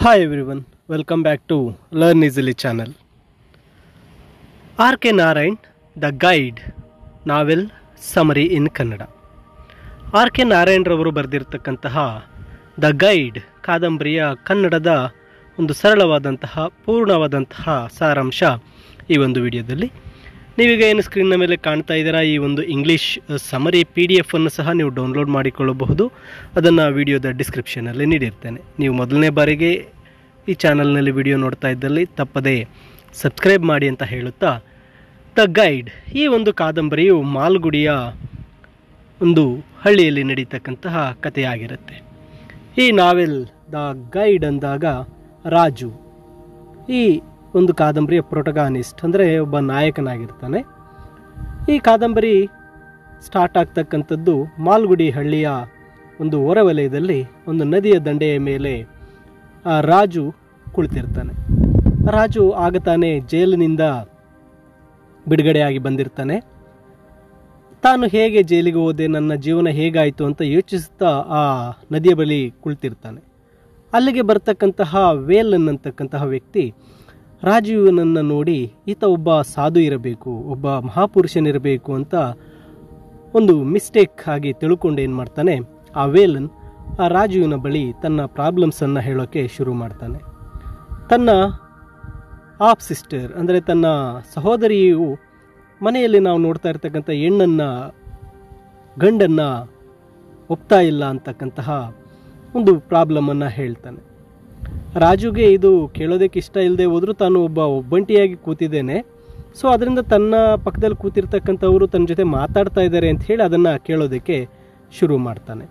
Hi everyone, welcome back to Learn Easily channel. R K Narayan the guide novel summary in Kannada R K ನಾರಾಯಣ್ರವರು ಬರೆದಿರ್ತಕ್ಕಂತಹ the guide ಕಾದಂಬರಿಯ ಕನ್ನಡದ ಒಂದು ಸರಳವಾದಂತಹ ಪೂರ್ಣವಾದಂತಹ ಸಾರಾಂಶ ಈ ಒಂದು ವಿಡಿಯೋದಲ್ಲಿ ನೀವೀಗ ಏನು ಸ್ಕ್ರೀನ್ನ ಮೇಲೆ ಕಾಣ್ತಾ ಇದ್ದೀರಾ ಈ ಒಂದು ಇಂಗ್ಲೀಷ್ ಸಮರಿ ಪಿ ಡಿ ಎಫನ್ನು ಸಹ ನೀವು ಡೌನ್ಲೋಡ್ ಮಾಡಿಕೊಳ್ಳಬಹುದು ಅದನ್ನು ವಿಡಿಯೋದ ಡಿಸ್ಕ್ರಿಪ್ಷನಲ್ಲಿ ನೀಡಿರ್ತೇನೆ ನೀವು ಮೊದಲನೇ ಬಾರಿಗೆ ಈ ಚಾನಲ್ನಲ್ಲಿ ವಿಡಿಯೋ ನೋಡ್ತಾ ಇದ್ದಲ್ಲಿ ತಪ್ಪದೇ ಸಬ್ಸ್ಕ್ರೈಬ್ ಮಾಡಿ ಅಂತ ಹೇಳುತ್ತಾ ದ ಗೈಡ್ ಈ ಒಂದು ಕಾದಂಬರಿಯು ಮಾಲ್ಗುಡಿಯ ಒಂದು ಹಳ್ಳಿಯಲ್ಲಿ ನಡೀತಕ್ಕಂತಹ ಕಥೆಯಾಗಿರುತ್ತೆ ಈ ನಾವೆಲ್ ದ ಗೈಡ್ ಅಂದಾಗ ರಾಜು ಈ ಒಂದು ಕಾದಂಬರಿಯ ಪ್ರೊಟಗಾನಿಸ್ಟ್ ಅಂದರೆ ಒಬ್ಬ ನಾಯಕನಾಗಿರ್ತಾನೆ ಈ ಕಾದಂಬರಿ ಸ್ಟಾರ್ಟ್ ಆಗ್ತಕ್ಕಂಥದ್ದು ಮಾಲ್ಗುಡಿ ಹಳ್ಳಿಯ ಒಂದು ಹೊರವಲಯದಲ್ಲಿ ಒಂದು ನದಿಯ ದಂಡೆಯ ಮೇಲೆ ಆ ರಾಜು ಕುಳಿತಿರ್ತಾನೆ ರಾಜು ಆಗ ತಾನೇ ಜೈಲಿನಿಂದ ಬಿಡುಗಡೆಯಾಗಿ ಬಂದಿರ್ತಾನೆ ತಾನು ಹೇಗೆ ಜೈಲಿಗೆ ಹೋದೆ ನನ್ನ ಜೀವನ ಹೇಗಾಯಿತು ಅಂತ ಯೋಚಿಸುತ್ತಾ ಆ ನದಿಯ ಬಳಿ ಕುಳಿತಿರ್ತಾನೆ ಅಲ್ಲಿಗೆ ಬರ್ತಕ್ಕಂತಹ ವೇಲನ್ ಅಂತಕ್ಕಂತಹ ವ್ಯಕ್ತಿ ರಾಜೀವನನ್ನು ನೋಡಿ ಈತ ಒಬ್ಬ ಸಾಧು ಇರಬೇಕು ಒಬ್ಬ ಮಹಾಪುರುಷನಿರಬೇಕು ಅಂತ ಒಂದು ಮಿಸ್ಟೇಕ್ ಆಗಿ ತಿಳ್ಕೊಂಡು ಏನು ಮಾಡ್ತಾನೆ ಆ ವೇಲನ್ ಆ ರಾಜುವಿನ ಬಳಿ ತನ್ನ ಪ್ರಾಬ್ಲಮ್ಸನ್ನು ಹೇಳೋಕ್ಕೆ ಶುರು ಮಾಡ್ತಾನೆ ತನ್ನ ಆಪ್ ಸಿಸ್ಟರ್ ಅಂದರೆ ತನ್ನ ಸಹೋದರಿಯು ಮನೆಯಲ್ಲಿ ನಾವು ನೋಡ್ತಾ ಇರ್ತಕ್ಕಂಥ ಹೆಣ್ಣನ್ನು ಗಂಡನ್ನು ಒಪ್ತಾ ಇಲ್ಲ ಅಂತಕ್ಕಂತಹ ಒಂದು ಪ್ರಾಬ್ಲಮನ್ನು ಹೇಳ್ತಾನೆ ರಾಜುಗೆ ಇದು ಕೇಳೋದಕ್ಕೆ ಇಷ್ಟ ಇಲ್ಲದೆ ಹೋದರೂ ತಾನು ಒಬ್ಬ ಒಬ್ಬಂಟಿಯಾಗಿ ಕೂತಿದ್ದೇನೆ ಸೊ ಅದರಿಂದ ತನ್ನ ಪಕ್ಕದಲ್ಲಿ ಕೂತಿರ್ತಕ್ಕಂಥವರು ತನ್ನ ಜೊತೆ ಮಾತಾಡ್ತಾ ಇದ್ದಾರೆ ಅಂತ ಹೇಳಿ ಅದನ್ನು ಕೇಳೋದಕ್ಕೆ ಶುರು ಮಾಡ್ತಾನೆ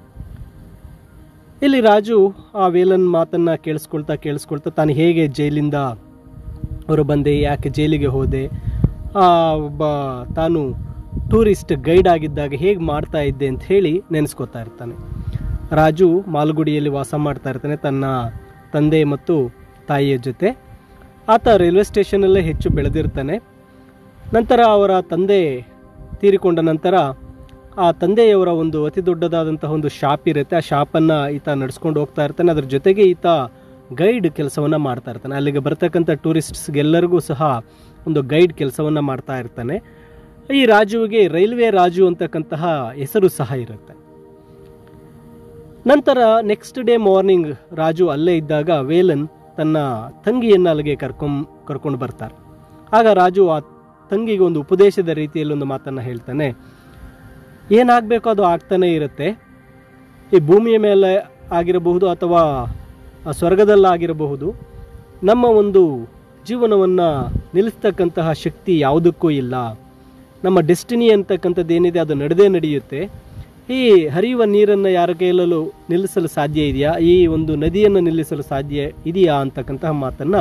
ಇಲ್ಲಿ ರಾಜು ಆ ವೇಲನ್ ಮಾತನ್ನು ಕೇಳಿಸ್ಕೊಳ್ತಾ ಕೇಳಿಸ್ಕೊಳ್ತಾ ತಾನು ಹೇಗೆ ಜೈಲಿಂದ ಹೊರ ಬಂದೆ ಯಾಕೆ ಜೈಲಿಗೆ ಹೋದೆ ಆ ಒಬ್ಬ ತಾನು ಟೂರಿಸ್ಟ್ ಗೈಡ್ ಆಗಿದ್ದಾಗ ಹೇಗೆ ಮಾಡ್ತಾ ಇದ್ದೆ ಅಂತ ಹೇಳಿ ನೆನೆಸ್ಕೊತಾ ಇರ್ತಾನೆ ರಾಜು ಮಾಲ್ಗುಡಿಯಲ್ಲಿ ವಾಸ ಮಾಡ್ತಾ ಇರ್ತಾನೆ ತನ್ನ ತಂದೆ ಮತ್ತು ತಾಯಿಯ ಜೊತೆ ಆತ ರೈಲ್ವೆ ಸ್ಟೇಷನಲ್ಲೇ ಹೆಚ್ಚು ಬೆಳೆದಿರ್ತಾನೆ ನಂತರ ಅವರ ತಂದೆ ತೀರಿಕೊಂಡ ನಂತರ ಆ ತಂದೆಯವರ ಒಂದು ಅತಿ ದೊಡ್ಡದಾದಂತಹ ಒಂದು ಶಾಪ್ ಇರುತ್ತೆ ಆ ಶಾಪನ್ನು ಈತ ನಡೆಸ್ಕೊಂಡು ಹೋಗ್ತಾ ಇರ್ತಾನೆ ಅದ್ರ ಜೊತೆಗೆ ಈತ ಗೈಡ್ ಕೆಲಸವನ್ನು ಮಾಡ್ತಾ ಇರ್ತಾನೆ ಅಲ್ಲಿಗೆ ಬರ್ತಕ್ಕಂಥ ಟೂರಿಸ್ಟ್ಸ್ಗೆಲ್ಲರಿಗೂ ಸಹ ಒಂದು ಗೈಡ್ ಕೆಲಸವನ್ನು ಮಾಡ್ತಾ ಇರ್ತಾನೆ ಈ ರಾಜುವಿಗೆ ರೈಲ್ವೆ ರಾಜು ಅಂತಕ್ಕಂತಹ ಹೆಸರು ಸಹ ಇರುತ್ತೆ ನಂತರ ನೆಕ್ಸ್ಟ್ ಡೇ ಮಾರ್ನಿಂಗ್ ರಾಜು ಅಲ್ಲೇ ಇದ್ದಾಗ ವೇಲನ್ ತನ್ನ ತಂಗಿಯನ್ನು ಅಲ್ಲಿಗೆ ಕರ್ಕೊಂಡ್ ಕರ್ಕೊಂಡು ಬರ್ತಾರೆ ಆಗ ರಾಜು ಆ ತಂಗಿಗೆ ಒಂದು ಉಪದೇಶದ ರೀತಿಯಲ್ಲಿ ಒಂದು ಮಾತನ್ನು ಹೇಳ್ತಾನೆ ಏನಾಗಬೇಕು ಅದು ಆಗ್ತಾನೆ ಇರುತ್ತೆ ಈ ಭೂಮಿಯ ಮೇಲೆ ಆಗಿರಬಹುದು ಅಥವಾ ಆ ಸ್ವರ್ಗದಲ್ಲಾಗಿರಬಹುದು ನಮ್ಮ ಒಂದು ಜೀವನವನ್ನು ನಿಲ್ಲಿಸ್ತಕ್ಕಂತಹ ಶಕ್ತಿ ಯಾವುದಕ್ಕೂ ಇಲ್ಲ ನಮ್ಮ ಡೆಸ್ಟಿನಿ ಅಂತಕ್ಕಂಥದ್ದು ಏನಿದೆ ಅದು ನಡೆದೇ ನಡೆಯುತ್ತೆ ಈ ಹರಿಯುವ ನೀರನ್ನು ಯಾರ ಕೈಯಲ್ಲೂ ನಿಲ್ಲಿಸಲು ಸಾಧ್ಯ ಇದೆಯಾ ಈ ಒಂದು ನದಿಯನ್ನು ನಿಲ್ಲಿಸಲು ಸಾಧ್ಯ ಇದೆಯಾ ಅಂತಕ್ಕಂತಹ ಮಾತನ್ನು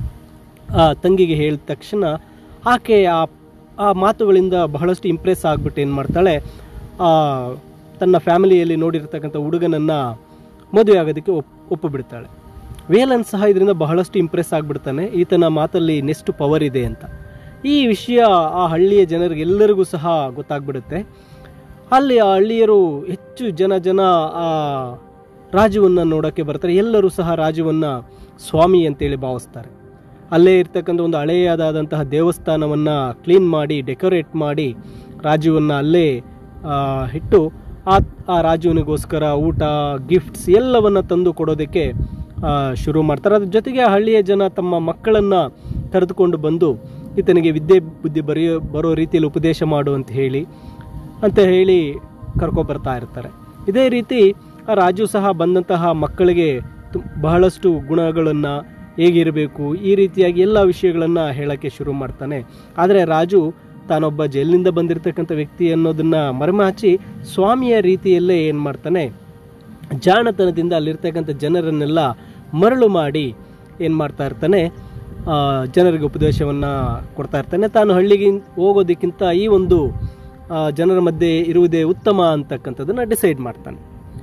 ಆ ತಂಗಿಗೆ ಹೇಳಿದ ತಕ್ಷಣ ಆಕೆ ಆ ಆ ಮಾತುಗಳಿಂದ ಬಹಳಷ್ಟು ಇಂಪ್ರೆಸ್ ಆಗಿಬಿಟ್ಟು ಏನು ಮಾಡ್ತಾಳೆ ಆ ತನ್ನ ಫ್ಯಾಮಿಲಿಯಲ್ಲಿ ನೋಡಿರ್ತಕ್ಕಂಥ ಹುಡುಗನನ್ನು ಮದುವೆ ಆಗೋದಕ್ಕೆ ಒಪ್ ಒಪ್ಪಿಬಿಡ್ತಾಳೆ ವೇಲನ್ ಸಹ ಇದರಿಂದ ಬಹಳಷ್ಟು ಇಂಪ್ರೆಸ್ ಆಗಿಬಿಡ್ತಾನೆ ಈತನ ಮಾತಲ್ಲಿ ನೆಕ್ಸ್ಟ್ ಪವರ್ ಇದೆ ಅಂತ ಈ ವಿಷಯ ಆ ಹಳ್ಳಿಯ ಜನರಿಗೆಲ್ಲರಿಗೂ ಸಹ ಗೊತ್ತಾಗ್ಬಿಡುತ್ತೆ ಅಲ್ಲಿ ಆ ಹಳ್ಳಿಯರು ಹೆಚ್ಚು ಜನ ಜನ ಆ ರಾಜುವನ್ನು ನೋಡೋಕ್ಕೆ ಬರ್ತಾರೆ ಎಲ್ಲರೂ ಸಹ ರಾಜುವನ್ನು ಸ್ವಾಮಿ ಅಂತೇಳಿ ಭಾವಿಸ್ತಾರೆ ಅಲ್ಲೇ ಇರ್ತಕ್ಕಂಥ ಒಂದು ಹಳೆಯದಾದಂತಹ ದೇವಸ್ಥಾನವನ್ನು ಕ್ಲೀನ್ ಮಾಡಿ ಡೆಕೋರೇಟ್ ಮಾಡಿ ರಾಜುವನ್ನು ಅಲ್ಲೇ ಆ, ಇಟ್ಟು ಆ ಆ ರಾಜುವಿನಿಗೋಸ್ಕರ ಊಟ ಗಿಫ್ಟ್ಸ್ ಎಲ್ಲವನ್ನು ತಂದು ಕೊಡೋದಕ್ಕೆ ಆ, ಶುರು ಮಾಡ್ತಾರೆ ಅದ್ರ ಜೊತೆಗೆ ಆ ಹಳ್ಳಿಯ ಜನ ತಮ್ಮ ಮಕ್ಕಳನ್ನು ಕರೆದುಕೊಂಡು ಬಂದು ಈತನಿಗೆ ವಿದ್ಯೆ ಬುದ್ಧಿ ಬರೆಯೋ ಬರೋ ರೀತಿಯಲ್ಲಿ ಉಪದೇಶ ಮಾಡು ಅಂತ ಹೇಳಿ ಅಂತ ಹೇಳಿ ಕರ್ಕೊಬರ್ತಾ ಇರ್ತಾರೆ ಇದೇ ರೀತಿ ಆ ರಾಜು ಸಹ ಬಂದಂತಹ ಮಕ್ಕಳಿಗೆ ತು- ಬಹಳಷ್ಟು ಗುಣಗಳನ್ನು ಹೇಗಿರಬೇಕು ಈ ರೀತಿಯಾಗಿ ಎಲ್ಲ ವಿಷಯಗಳನ್ನು ಹೇಳೋಕ್ಕೆ ಶುರು ಮಾಡ್ತಾನೆ ಆದರೆ ರಾಜು ತಾನೊಬ್ಬ ಜೈಲಿನಿಂದ ಬಂದಿರತಕ್ಕಂಥ ವ್ಯಕ್ತಿ ಅನ್ನೋದನ್ನ ಮರೆಮಾಚಿ ಸ್ವಾಮಿಯ ರೀತಿಯಲ್ಲೇ ಏನು ಮಾಡ್ತಾನೆ ಜಾಣತನದಿಂದ ಅಲ್ಲಿರ್ತಕ್ಕಂಥ ಜನರನ್ನೆಲ್ಲ ಮರಳು ಮಾಡಿ ಏನು ಮಾಡ್ತಾ ಇರ್ತಾನೆ ಆ, ಜನರಿಗೆ ಉಪದೇಶವನ್ನು ಕೊಡ್ತಾ ಇರ್ತಾನೆ ತಾನು ಹಳ್ಳಿಗೆ ಹೋಗೋದಕ್ಕಿಂತ ಈ ಒಂದು ಆ, ಜನರ ಮಧ್ಯೆ ಇರುವುದೇ ಉತ್ತಮ ಅಂತಕ್ಕಂಥದ್ದನ್ನು ಡಿಸೈಡ್ ಮಾಡ್ತಾನೆ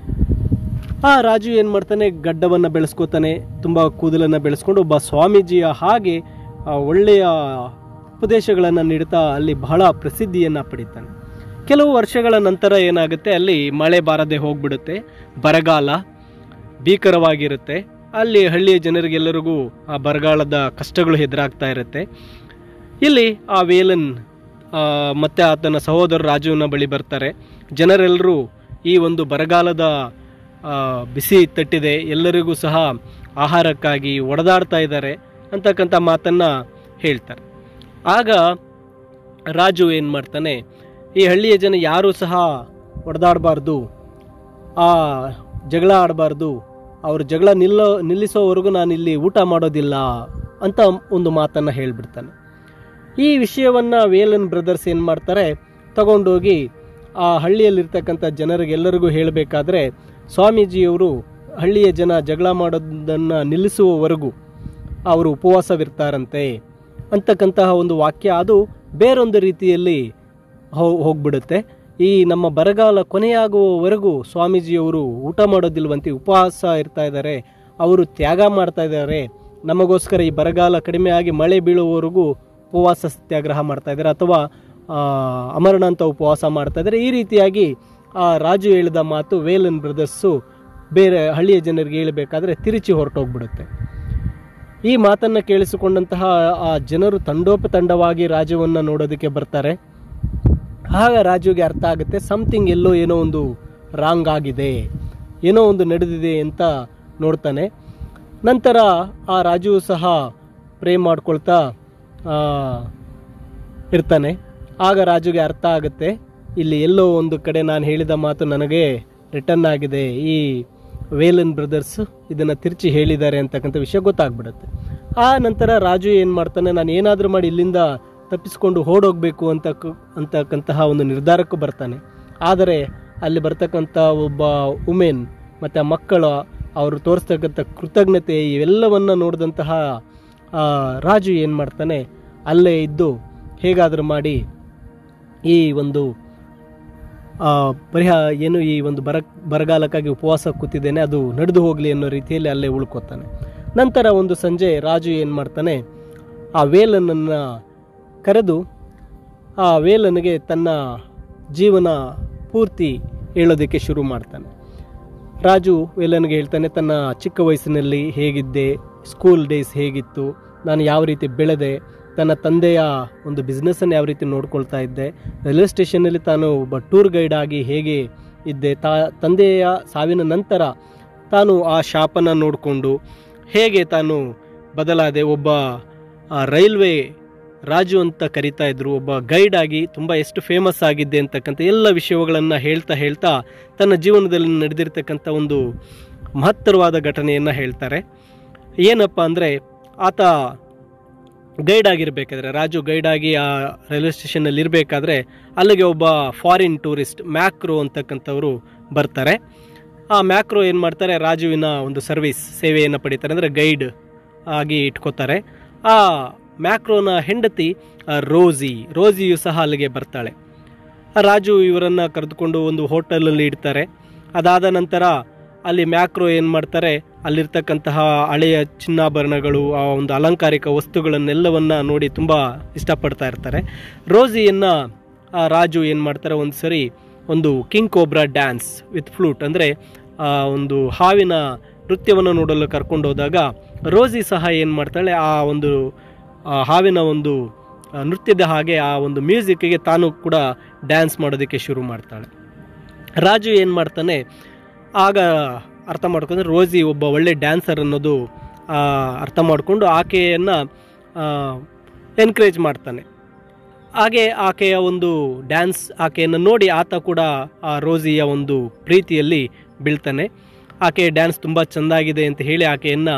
ಆ ರಾಜು ಏನು ಮಾಡ್ತಾನೆ ಗಡ್ಡವನ್ನು ಬೆಳೆಸ್ಕೋತಾನೆ ತುಂಬ ಕೂದಲನ್ನು ಬೆಳೆಸ್ಕೊಂಡು ಒಬ್ಬ ಸ್ವಾಮೀಜಿಯ ಹಾಗೆ ಆ, ಒಳ್ಳೆಯ ಉಪದೇಶಗಳನ್ನು ನೀಡುತ್ತಾ ಅಲ್ಲಿ ಬಹಳ ಪ್ರಸಿದ್ಧಿಯನ್ನು ಪಡಿತಾನೆ ಕೆಲವು ವರ್ಷಗಳ ನಂತರ ಏನಾಗುತ್ತೆ ಅಲ್ಲಿ ಮಳೆ ಬಾರದೆ ಹೋಗ್ಬಿಡುತ್ತೆ ಬರಗಾಲ ಭೀಕರವಾಗಿರುತ್ತೆ ಅಲ್ಲಿ ಹಳ್ಳಿಯ ಜನರಿಗೆಲ್ಲರಿಗೂ ಆ ಬರಗಾಲದ ಕಷ್ಟಗಳು ಎದುರಾಗ್ತಾ ಇರುತ್ತೆ ಇಲ್ಲಿ ಆ ವೇಲನ್ ಆ, ಮತ್ತೆ ಆತನ ಸಹೋದರ ರಾಜುವಿನ ಬಳಿ ಬರ್ತಾರೆ ಜನರೆಲ್ಲರೂ ಈ ಒಂದು ಬರಗಾಲದ ಆ, ಬಿಸಿ ತಟ್ಟಿದೆ ಎಲ್ಲರಿಗೂ ಸಹ ಆಹಾರಕ್ಕಾಗಿ ಒಡೆದಾಡ್ತಾ ಇದ್ದಾರೆ ಅಂತಕ್ಕಂಥ ಮಾತನ್ನು ಹೇಳ್ತಾರೆ ಆಗ ರಾಜು ಏನು ಮಾಡ್ತಾನೆ ಈ ಹಳ್ಳಿಯ ಜನ ಯಾರೂ ಸಹ ಹೊಡೆದಾಡಬಾರ್ದು ಆ ಜಗಳ ಆಡಬಾರ್ದು ಅವ್ರ ಜಗಳ ನಿಲ್ಲೋ ನಿಲ್ಲಿಸೋವರೆಗೂ ನಾನು ಇಲ್ಲಿ ಊಟ ಮಾಡೋದಿಲ್ಲ ಅಂತ ಒಂದು ಮಾತನ್ನು ಹೇಳಿಬಿಡ್ತಾನೆ ಈ ವಿಷಯವನ್ನು ವೇಲನ್ ಬ್ರದರ್ಸ್ ಏನು ಮಾಡ್ತಾರೆ ತಗೊಂಡೋಗಿ ಆ ಹಳ್ಳಿಯಲ್ಲಿರ್ತಕ್ಕಂಥ ಜನರಿಗೆಲ್ಲರಿಗೂ ಹೇಳಬೇಕಾದ್ರೆ ಸ್ವಾಮೀಜಿಯವರು ಹಳ್ಳಿಯ ಜನ ಜಗಳ ಮಾಡೋದನ್ನು ನಿಲ್ಲಿಸುವವರೆಗೂ ಅವರು ಉಪವಾಸವಿರ್ತಾರಂತೆ ಅಂತಕ್ಕಂತಹ ಒಂದು ವಾಕ್ಯ ಅದು ಬೇರೊಂದು ರೀತಿಯಲ್ಲಿ ಹೋ- ಹೋಗ್ಬಿಡುತ್ತೆ ಈ ನಮ್ಮ ಬರಗಾಲ ಕೊನೆಯಾಗುವವರೆಗೂ ಸ್ವಾಮೀಜಿಯವರು ಊಟ ಮಾಡೋದಿಲ್ವಂತೆ ಉಪವಾಸ ಇರ್ತಾ ಇದ್ದಾರೆ ಅವರು ತ್ಯಾಗ ಮಾಡ್ತಾ ಇದ್ದಾರೆ ನಮಗೋಸ್ಕರ ಈ ಬರಗಾಲ ಕಡಿಮೆ ಆಗಿ ಮಳೆ ಬೀಳುವವರೆಗೂ ಉಪವಾಸ ಸತ್ಯಾಗ್ರಹ ಮಾಡ್ತಾ ಇದ್ದಾರೆ ಅಥವಾ ಆ, ಅಮರನಾಥ ಉಪವಾಸ ಮಾಡ್ತಾ ಇದ್ದಾರೆ ಈ ರೀತಿಯಾಗಿ ಆ ರಾಜು ಹೇಳಿದ ಮಾತು ವೇಲನ್ ಬ್ರದರ್ಸು ಬೇರೆ ಹಳ್ಳಿಯ ಜನರಿಗೆ ಹೇಳಬೇಕಾದ್ರೆ ತಿರುಚಿ ಹೊರಟೋಗ್ಬಿಡುತ್ತೆ ಈ ಮಾತನ್ನು ಕೇಳಿಸಿಕೊಂಡಂತಹ ಆ ಜನರು ತಂಡೋಪತಂಡವಾಗಿ ರಾಜುವನ್ನು ನೋಡೋದಕ್ಕೆ ಬರ್ತಾರೆ ಆಗ ರಾಜುಗೆ ಅರ್ಥ ಆಗುತ್ತೆ ಸಮಥಿಂಗ್ ಎಲ್ಲೋ ಏನೋ ಒಂದು ರಾಂಗ್ ಆಗಿದೆ ಏನೋ ಒಂದು ನಡೆದಿದೆ ಅಂತ ನೋಡ್ತಾನೆ ನಂತರ ಆ ರಾಜು ಸಹ ಪ್ರೇ ಮಾಡ್ಕೊಳ್ತಾ ಆ, ಇರ್ತಾನೆ ಆಗ ರಾಜುಗೆ ಅರ್ಥ ಆಗುತ್ತೆ ಇಲ್ಲಿ ಎಲ್ಲೋ ಒಂದು ಕಡೆ ನಾನು ಹೇಳಿದ ಮಾತು ನನಗೆ ರಿಟರ್ನ್ ಆಗಿದೆ ಈ ವೇಲನ್ ಬ್ರದರ್ಸ್ ಇದನ್ನು ತಿರ್ಚಿ ಹೇಳಿದ್ದಾರೆ ಅಂತಕ್ಕಂಥ ವಿಷಯ ಗೊತ್ತಾಗ್ಬಿಡುತ್ತೆ ಆ ನಂತರ ರಾಜು ಏನು ಮಾಡ್ತಾನೆ ನಾನು ಏನಾದರೂ ಮಾಡಿ ಇಲ್ಲಿಂದ ತಪ್ಪಿಸ್ಕೊಂಡು ಓಡೋಗ್ಬೇಕು ಅಂತ ಅಂತಕ್ಕಂತಹ ಒಂದು ನಿರ್ಧಾರಕ್ಕೂ ಬರ್ತಾನೆ ಆದರೆ ಅಲ್ಲಿ ಬರ್ತಕ್ಕಂಥ ಒಬ್ಬ ಉಮೆನ್ ಮತ್ತು ಮಕ್ಕಳು ಅವರು ತೋರಿಸ್ತಕ್ಕಂಥ ಕೃತಜ್ಞತೆ ಇವೆಲ್ಲವನ್ನು ನೋಡಿದಂತಹ ಆ, ರಾಜು ಏನು ಮಾಡ್ತಾನೆ ಅಲ್ಲೇ ಇದ್ದು ಹೇಗಾದರೂ ಮಾಡಿ ಈ ಒಂದು ಆ, ಪರಿಹಾ ಏನು ಈ ಒಂದು ಬರ ಬರಗಾಲಕ್ಕಾಗಿ ಉಪವಾಸ ಕೂತಿದ್ದೇನೆ ಅದು ನಡೆದು ಹೋಗಲಿ ಅನ್ನೋ ರೀತಿಯಲ್ಲಿ ಅಲ್ಲೇ ಉಳ್ಕೋತಾನೆ ನಂತರ ಒಂದು ಸಂಜೆ ರಾಜು ಏನು ಮಾಡ್ತಾನೆ ಆ ವೇಲನನ್ನು ಕರೆದು ಆ ವೇಲನಿಗೆ ತನ್ನ ಜೀವನ ಪೂರ್ತಿ ಹೇಳೋದಕ್ಕೆ ಶುರು ಮಾಡ್ತಾನೆ ರಾಜು ವೇಲನ್ಗೆ ಹೇಳ್ತಾನೆ ತನ್ನ ಚಿಕ್ಕ ವಯಸ್ಸಿನಲ್ಲಿ ಹೇಗಿದ್ದೆ ಸ್ಕೂಲ್ ಡೇಸ್ ಹೇಗಿತ್ತು ನಾನು ಯಾವ ರೀತಿ ಬೆಳೆದೆ ತನ್ನ ತಂದೆಯ ಒಂದು ಬಿಸ್ನೆಸ್ಸನ್ನು ಯಾವ ರೀತಿ ನೋಡ್ಕೊಳ್ತಾ ಇದ್ದೆ ರೈಲ್ವೆ ಸ್ಟೇಷನ್ನಲ್ಲಿ ತಾನು ಒಬ್ಬ ಟೂರ್ ಗೈಡ್ ಆಗಿ ಹೇಗೆ ಇದ್ದೆ ತಾ ತಂದೆಯ ಸಾವಿನ ನಂತರ ತಾನು ಆ ಶಾಪನ್ನು ನೋಡಿಕೊಂಡು ಹೇಗೆ ತಾನು ಬದಲಾದೆ ಒಬ್ಬ ಆ, ರೈಲ್ವೆ ರಾಜು ಅಂತ ಕರಿತಾ ಇದ್ರು ಒಬ್ಬ ಗೈಡ್ ಆಗಿ ತುಂಬ ಎಷ್ಟು ಫೇಮಸ್ ಆಗಿದ್ದೆ ಅಂತಕ್ಕಂಥ ಎಲ್ಲ ವಿಷಯಗಳನ್ನು ಹೇಳ್ತಾ ಹೇಳ್ತಾ ತನ್ನ ಜೀವನದಲ್ಲಿ ನಡೆದಿರ್ತಕ್ಕಂಥ ಒಂದು ಮಹತ್ತರವಾದ ಘಟನೆಯನ್ನು ಹೇಳ್ತಾರೆ ಏನಪ್ಪ ಅಂದರೆ ಆತ ಗೈಡ್ ಆಗಿರಬೇಕಾದ್ರೆ ರಾಜು ಗೈಡ್ ಆಗಿ ಆ ರೈಲ್ವೆ ಸ್ಟೇಷನ್ನಲ್ಲಿ ಇರಬೇಕಾದ್ರೆ ಅಲ್ಲಿಗೆ ಒಬ್ಬ ಫಾರಿನ್ ಟೂರಿಸ್ಟ್ ಮ್ಯಾಕ್ರೋ ಅಂತಕ್ಕಂಥವರು ಬರ್ತಾರೆ ಆ ಮ್ಯಾಕ್ರೋ ಏನು ಮಾಡ್ತಾರೆ ರಾಜುವಿನ ಒಂದು ಸರ್ವಿಸ್ ಸೇವೆಯನ್ನು ಪಡಿತಾರೆ ಅಂದರೆ ಗೈಡ್ ಆಗಿ ಇಟ್ಕೋತಾರೆ ಆ ಮ್ಯಾಕ್ರೋನ ಹೆಂಡತಿ ಆ, ರೋಸಿ ರೋಸಿಯು ಸಹ ಅಲ್ಲಿಗೆ ಬರ್ತಾಳೆ ಆ ರಾಜು ಇವರನ್ನು ಕರೆದುಕೊಂಡು ಒಂದು ಹೋಟೆಲಲ್ಲಿ ಇಡ್ತಾರೆ ಅದಾದ ನಂತರ ಅಲ್ಲಿ ಮ್ಯಾಕ್ರೋ ಏನು ಮಾಡ್ತಾರೆ ಅಲ್ಲಿರ್ತಕ್ಕಂತಹ ಹಳೆಯ ಚಿನ್ನಾಭರಣಗಳು ಆ ಒಂದು ಅಲಂಕಾರಿಕ ವಸ್ತುಗಳನ್ನೆಲ್ಲವನ್ನ ನೋಡಿ ತುಂಬ ಇಷ್ಟಪಡ್ತಾ ಇರ್ತಾರೆ ರೋಸಿಯನ್ನು ಆ ರಾಜು ಏನು ಮಾಡ್ತಾರೆ ಒಂದು ಸರಿ ಒಂದು king cobra dance with flute ಅಂದರೆ ಒಂದು ಹಾವಿನ ನೃತ್ಯವನ್ನು ನೋಡಲು ಕರ್ಕೊಂಡು ಹೋದಾಗ ರೋಸಿ ಸಹ ಏನು ಮಾಡ್ತಾಳೆ ಆ ಒಂದು ಆ ಹಾವಿನ ಒಂದು ಆ, ನೃತ್ಯದ ಹಾಗೆ ಆ ಒಂದು ಮ್ಯೂಸಿಕ್ಗೆ ತಾನು ಕೂಡ ಡ್ಯಾನ್ಸ್ ಮಾಡೋದಕ್ಕೆ ಶುರು ಮಾಡ್ತಾಳೆ ರಾಜು ಏನು ಮಾಡ್ತಾನೆ ಆಗ ಅರ್ಥ ಮಾಡ್ಕೊಂಡ್ರೆ ರೋಸಿ ಒಬ್ಬ ಒಳ್ಳೆ ಡ್ಯಾನ್ಸರ್ ಅನ್ನೋದು ಆ, ಅರ್ಥ ಮಾಡಿಕೊಂಡು ಆಕೆಯನ್ನು ಎನ್ಕರೇಜ್ ಮಾಡ್ತಾನೆ ಹಾಗೆ ಆಕೆಯ ಒಂದು ಡ್ಯಾನ್ಸ್ ಆಕೆಯನ್ನು ನೋಡಿ ಆತ ಕೂಡ ಆ ರೋಸಿಯ ಒಂದು ಪ್ರೀತಿಯಲ್ಲಿ ಬೀಳ್ತಾನೆ ಆಕೆ ಡ್ಯಾನ್ಸ್ ತುಂಬ ಚೆಂದಾಗಿದೆ ಅಂತ ಹೇಳಿ ಆಕೆಯನ್ನು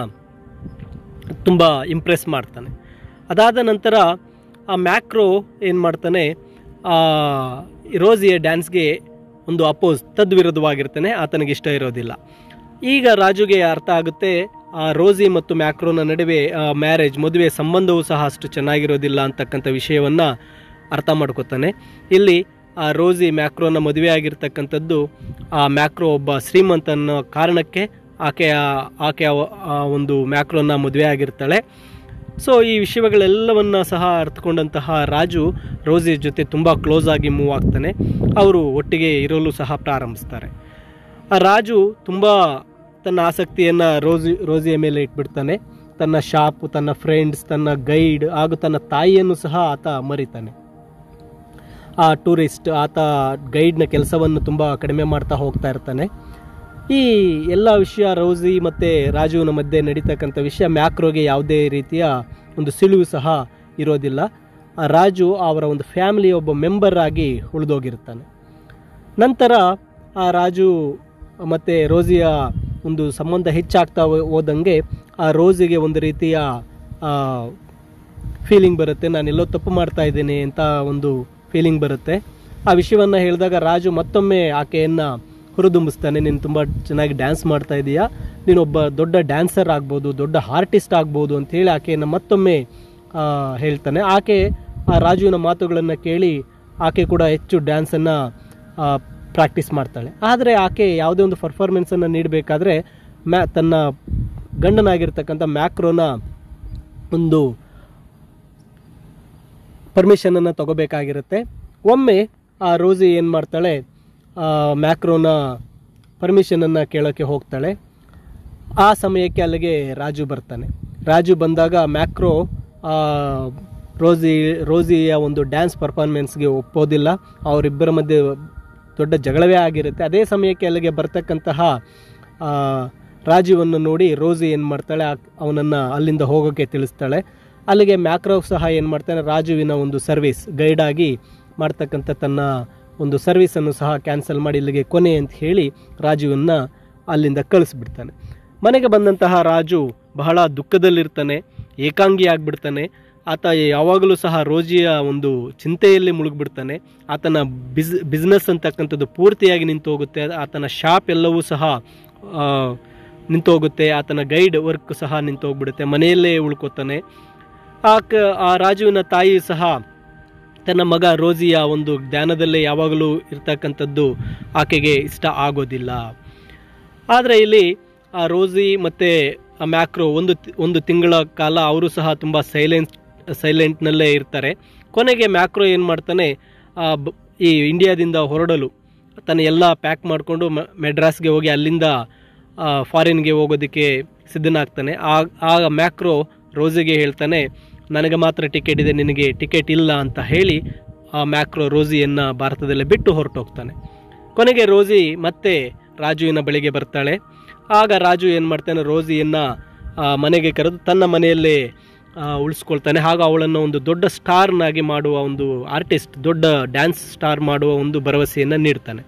ತುಂಬ ಇಂಪ್ರೆಸ್ ಮಾಡ್ತಾನೆ ಅದಾದ ನಂತರ ಆ ಮ್ಯಾಕ್ರೋ ಏನು ಮಾಡ್ತಾನೆ ಆ ರೋಸಿಯ ಡ್ಯಾನ್ಸ್ಗೆ ಒಂದು ಅಪೋಸ್ ತದ್ವಿರುದ್ಧವಾಗಿರ್ತಾನೆ ಆತನಿಗೆ ಇಷ್ಟ ಇರೋದಿಲ್ಲ ಈಗ ರಾಜುಗೆ ಅರ್ಥ ಆಗುತ್ತೆ ಆ ರೋಸಿ ಮತ್ತು ಮ್ಯಾಕ್ರೋನ ನಡುವೆ ಮ್ಯಾರೇಜ್ ಮದುವೆ ಸಂಬಂಧವೂ ಸಹ ಅಷ್ಟು ಚೆನ್ನಾಗಿರೋದಿಲ್ಲ ಅಂತಕ್ಕಂಥ ವಿಷಯವನ್ನು ಅರ್ಥ ಮಾಡ್ಕೋತಾನೆ ಇಲ್ಲಿ ಆ ರೋಸಿ ಮ್ಯಾಕ್ರೋನ ಮದುವೆ ಆಗಿರ್ತಕ್ಕಂಥದ್ದು ಆ ಮ್ಯಾಕ್ರೋ ಒಬ್ಬ ಶ್ರೀಮಂತ ಅನ್ನೋ ಕಾರಣಕ್ಕೆ ಆಕೆಯ ಆಕೆಯ ಆ ಒಂದು ಮ್ಯಾಕ್ರೋನ ಮದುವೆ ಆಗಿರ್ತಾಳೆ ಸೊ ಈ ವಿಷಯಗಳೆಲ್ಲವನ್ನ ಸಹ ಅರ್ಥಕೊಂಡಂತಹ ರಾಜು ರೋಸಿ ಜೊತೆ ತುಂಬ ಕ್ಲೋಸ್ ಆಗಿ ಮೂವ್ ಆಗ್ತಾನೆ ಅವರು ಒಟ್ಟಿಗೆ ಇರಲು ಸಹ ಪ್ರಾರಂಭಿಸ್ತಾರೆ ಆ ರಾಜು ತುಂಬ ತನ್ನ ಆಸಕ್ತಿಯನ್ನು ರೋಸಿ ರೋಸಿಯ ಮೇಲೆ ಇಟ್ಬಿಡ್ತಾನೆ ತನ್ನ ಶಾಪ್ ತನ್ನ ಫ್ರೆಂಡ್ಸ್ ತನ್ನ ಗೈಡ್ ಹಾಗೂ ತನ್ನ ತಾಯಿಯನ್ನು ಸಹ ಆತ ಮರಿತಾನೆ ಆ ಟೂರಿಸ್ಟ್ ಆತ ಗೈಡ್ನ ಕೆಲಸವನ್ನು ತುಂಬ ಕಡಿಮೆ ಮಾಡ್ತಾ ಹೋಗ್ತಾ ಇರ್ತಾನೆ ಈ ಎಲ್ಲ ವಿಷಯ ರೋಸಿ ಮತ್ತು ರಾಜುವಿನ ಮಧ್ಯೆ ನಡೀತಕ್ಕಂಥ ವಿಷಯ ಮ್ಯಾಕ್ರೋಗೆ ಯಾವುದೇ ರೀತಿಯ ಒಂದು ಸಿಳುವು ಸಹ ಇರೋದಿಲ್ಲ ಆ ರಾಜು ಅವರ ಒಂದು ಫ್ಯಾಮಿಲಿಯ ಒಬ್ಬ ಮೆಂಬರ್ ಆಗಿ ಉಳಿದೋಗಿರ್ತಾನೆ ನಂತರ ಆ ರಾಜು ಮತ್ತು ರೋಸಿಯ ಒಂದು ಸಂಬಂಧ ಹೆಚ್ಚಾಗ್ತಾ ಹೋ- ಹೋದಂಗೆ ಆ ರೋಸಿಗೆ ಒಂದು ರೀತಿಯ ಫೀಲಿಂಗ್ ಬರುತ್ತೆ ನಾನೆಲ್ಲೋ ತಪ್ಪು ಮಾಡ್ತಾ ಇದ್ದೀನಿ ಅಂತ ಒಂದು ಫೀಲಿಂಗ್ ಬರುತ್ತೆ ಆ ವಿಷಯವನ್ನು ಹೇಳಿದಾಗ ರಾಜು ಮತ್ತೊಮ್ಮೆ ಆಕೆಯನ್ನು ಹುರಿದುಂಬಿಸ್ತಾನೆ ನೀನು ತುಂಬ ಚೆನ್ನಾಗಿ ಡ್ಯಾನ್ಸ್ ಮಾಡ್ತಾ ಇದೀಯಾ ನೀನೊಬ್ಬ ದೊಡ್ಡ ಡ್ಯಾನ್ಸರ್ ಆಗ್ಬೋದು ದೊಡ್ಡ ಆರ್ಟಿಸ್ಟ್ ಆಗ್ಬೋದು ಅಂತ ಹೇಳಿ ಆಕೆಯನ್ನು ಮತ್ತೊಮ್ಮೆ ಆ, ಹೇಳ್ತಾನೆ ಆಕೆ ಆ ರಾಜುವಿನ ಮಾತುಗಳನ್ನು ಕೇಳಿ ಆಕೆ ಕೂಡ ಹೆಚ್ಚು ಡ್ಯಾನ್ಸನ್ನು ಪ್ರಾಕ್ಟೀಸ್ ಮಾಡ್ತಾಳೆ ಆದರೆ ಆಕೆ ಯಾವುದೇ ಒಂದು ಪರ್ಫಾರ್ಮೆನ್ಸನ್ನು ನೀಡಬೇಕಾದ್ರೆ ಮ್ಯಾ ತನ್ನ ಗಂಡನಾಗಿರ್ತಕ್ಕಂಥ ಮ್ಯಾಕ್ರೋನ ಒಂದು ಪರ್ಮಿಷನನ್ನು ತಗೋಬೇಕಾಗಿರುತ್ತೆ ಒಮ್ಮೆ ಆ ರೋಸಿ ಏನು ಮಾಡ್ತಾಳೆ ಆ ಮ್ಯಾಕ್ರೋನ ಪರ್ಮಿಷನನ್ನು ಕೇಳೋಕ್ಕೆ ಹೋಗ್ತಾಳೆ ಆ ಸಮಯಕ್ಕೆ ಅಲ್ಲಿಗೆ ರಾಜು ಬರ್ತಾನೆ ರಾಜು ಬಂದಾಗ ಮ್ಯಾಕ್ರೋ ಆ, ರೋಸಿ ರೋಸಿಯ ಒಂದು ಡ್ಯಾನ್ಸ್ ಪರ್ಫಾರ್ಮೆನ್ಸ್ಗೆ ಒಪ್ಪೋದಿಲ್ಲ ಅವರಿಬ್ಬರ ಮಧ್ಯೆ ದೊಡ್ಡ ಜಗಳವೇ ಆಗಿರುತ್ತೆ ಅದೇ ಸಮಯಕ್ಕೆ ಅಲ್ಲಿಗೆ ಬರ್ತಕ್ಕಂತಹ ಆ, ರಾಜುವನ್ನು ನೋಡಿ ರೋಸಿ ಏನು ಮಾಡ್ತಾಳೆ ಅವನನ್ನು ಅಲ್ಲಿಂದ ಹೋಗೋಕ್ಕೆ ತಿಳಿಸ್ತಾಳೆ ಅಲ್ಲಿಗೆ ಮ್ಯಾಕ್ರೋ ಸಹ ಏನು ಮಾಡ್ತಾನೆ ರಾಜುವಿನ ಒಂದು ಸರ್ವಿಸ್ ಗೈಡ್ ಆಗಿ ಮಾಡ್ತಕ್ಕಂಥ ತನ್ನ ಒಂದು ಸರ್ವಿಸನ್ನು ಸಹ ಕ್ಯಾನ್ಸಲ್ ಮಾಡಿ ಇಲ್ಲಿಗೆ ಕೊನೆ ಅಂತ ಹೇಳಿ ರಾಜುವನ್ನು ಅಲ್ಲಿಂದ ಕಳಿಸ್ಬಿಡ್ತಾನೆ ಮನೆಗೆ ಬಂದಂತಹ ರಾಜು ಬಹಳ ದುಃಖದಲ್ಲಿರ್ತಾನೆ ಏಕಾಂಗಿ ಆಗಿಬಿಡ್ತಾನೆ ಆತ ಯಾವಾಗಲೂ ಸಹ ರೋಜಿಯ ಒಂದು ಚಿಂತೆಯಲ್ಲಿ ಮುಳುಗ್ಬಿಡ್ತಾನೆ ಆತನ ಬಿಸ್ ಬಿಸ್ನೆಸ್ ಅಂತಕ್ಕಂಥದ್ದು ಪೂರ್ತಿಯಾಗಿ ನಿಂತು ಹೋಗುತ್ತೆ ಆತನ ಶಾಪ್ ಎಲ್ಲವೂ ಸಹ ಆ, ನಿಂತು ಹೋಗುತ್ತೆ ಆತನ ಗೈಡ್ ವರ್ಕ್ ಸಹ ನಿಂತು ಹೋಗ್ಬಿಡುತ್ತೆ ಮನೆಯಲ್ಲೇ ಉಳ್ಕೋತಾನೆ ಆ ಕ ಆ ರಾಜುವಿನ ತಾಯಿ ಸಹ ತನ್ನ ಮಗ ರೋಜಿಯ ಒಂದು ಧ್ಯಾನದಲ್ಲೇ ಯಾವಾಗಲೂ ಇರ್ತಕ್ಕಂಥದ್ದು ಆಕೆಗೆ ಇಷ್ಟ ಆಗೋದಿಲ್ಲ ಆದರೆ ಇಲ್ಲಿ ಆ ರೋಸಿ ಮತ್ತು ಆ ಮ್ಯಾಕ್ರೋ ಒಂದು ತಿ- ಒಂದು ತಿಂಗಳ ಕಾಲ ಅವರು ಸಹ ತುಂಬ ಸೈಲೆಂಟ್ ಸೈಲೆಂಟ್ನಲ್ಲೇ ಇರ್ತಾರೆ ಕೊನೆಗೆ ಮ್ಯಾಕ್ರೋ ಏನು ಮಾಡ್ತಾನೆ ಆ ಬ- ಈ ಇಂಡಿಯಾದಿಂದ ಹೊರಡಲು ತನ್ನ ಎಲ್ಲ ಪ್ಯಾಕ್ ಮಾಡಿಕೊಂಡು ಮೆಡ್ರಾಸ್ಗೆ ಹೋಗಿ ಅಲ್ಲಿಂದ ಫಾರಿನ್ಗೆ ಹೋಗೋದಕ್ಕೆ ಸಿದ್ಧನಾಗ್ತಾನೆ ಆಗ ಆಗ ಮ್ಯಾಕ್ರೋ ರೋಸಿಗೆ ಹೇಳ್ತಾನೆ ನನಗೆ ಮಾತ್ರ ಟಿಕೆಟ್ ಇದೆ ನಿನಗೆ ಟಿಕೆಟ್ ಇಲ್ಲ ಅಂತ ಹೇಳಿ ಆ ಮ್ಯಾಕ್ರೋ ರೋಸಿಯನ್ನು ಭಾರತದಲ್ಲೇ ಬಿಟ್ಟು ಹೊರಟೋಗ್ತಾನೆ ಕೊನೆಗೆ ರೋಸಿ ಮತ್ತೆ ರಾಜುವಿನ ಬಳಿಗೆ ಬರ್ತಾಳೆ ಆಗ ರಾಜು ಏನು ಮಾಡ್ತಾನೆ ರೋಸಿಯನ್ನು ಮನೆಗೆ ಕರೆದು ತನ್ನ ಮನೆಯಲ್ಲೇ ಆ, ಉಳಿಸ್ಕೊಳ್ತಾನೆ ಹಾಗೂ ಅವಳನ್ನು ಒಂದು ದೊಡ್ಡ ಸ್ಟಾರ್ನಾಗಿ ಮಾಡುವ ಒಂದು ಆರ್ಟಿಸ್ಟ್ ದೊಡ್ಡ ಡ್ಯಾನ್ಸ್ ಸ್ಟಾರ್ ಮಾಡುವ ಒಂದು ಭರವಸೆಯನ್ನು ನೀಡ್ತಾನೆ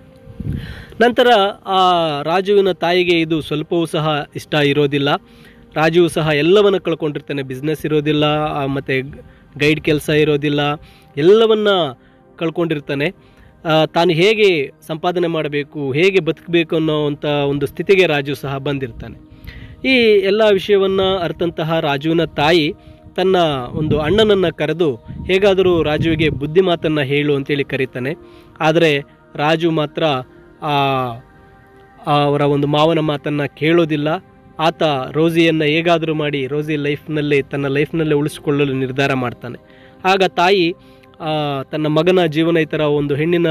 ನಂತರ ಆ ರಾಜುವಿನ ತಾಯಿಗೆ ಇದು ಸ್ವಲ್ಪವೂ ಸಹ ಇಷ್ಟ ಇರೋದಿಲ್ಲ ರಾಜು ಸಹ ಎಲ್ಲವನ್ನು ಕಳ್ಕೊಂಡಿರ್ತಾನೆ ಬಿಸ್ನೆಸ್ ಇರೋದಿಲ್ಲ ಆ, ಮತ್ತೆ ಗೈಡ್ ಕೆಲಸ ಇರೋದಿಲ್ಲ ಎಲ್ಲವನ್ನ ಕಳ್ಕೊಂಡಿರ್ತಾನೆ ಆ, ತಾನು ಹೇಗೆ ಸಂಪಾದನೆ ಮಾಡಬೇಕು ಹೇಗೆ ಬದುಕಬೇಕು ಅನ್ನೋವಂಥ ಒಂದು ಸ್ಥಿತಿಗೆ ರಾಜು ಸಹ ಬಂದಿರ್ತಾನೆ ಈ ಎಲ್ಲ ವಿಷಯವನ್ನು ಅರ್ಥಂತಹ ರಾಜುವಿನ ತಾಯಿ ತನ್ನ ಒಂದು ಅಣ್ಣನನ್ನು ಕರೆದು ಹೇಗಾದರೂ ರಾಜುವಿಗೆ ಬುದ್ಧಿ ಮಾತನ್ನು ಹೇಳು ಅಂತೇಳಿ ಕರೀತಾನೆ ಆದರೆ ರಾಜು ಮಾತ್ರ ಆ ಆ ಅವರ ಒಂದು ಮಾವನ ಮಾತನ್ನು ಕೇಳೋದಿಲ್ಲ ಆತ ರೋಸಿಯನ್ನು ಹೇಗಾದರೂ ಮಾಡಿ ರೋಸಿ ಲೈಫ್ನಲ್ಲಿ ತನ್ನ ಲೈಫ್ನಲ್ಲೇ ಉಳಿಸಿಕೊಳ್ಳಲು ನಿರ್ಧಾರ ಮಾಡ್ತಾನೆ ಆಗ ತಾಯಿ ಆ, ತನ್ನ ಮಗನ ಜೀವನ ಈ ಥರ ಒಂದು ಹೆಣ್ಣಿನ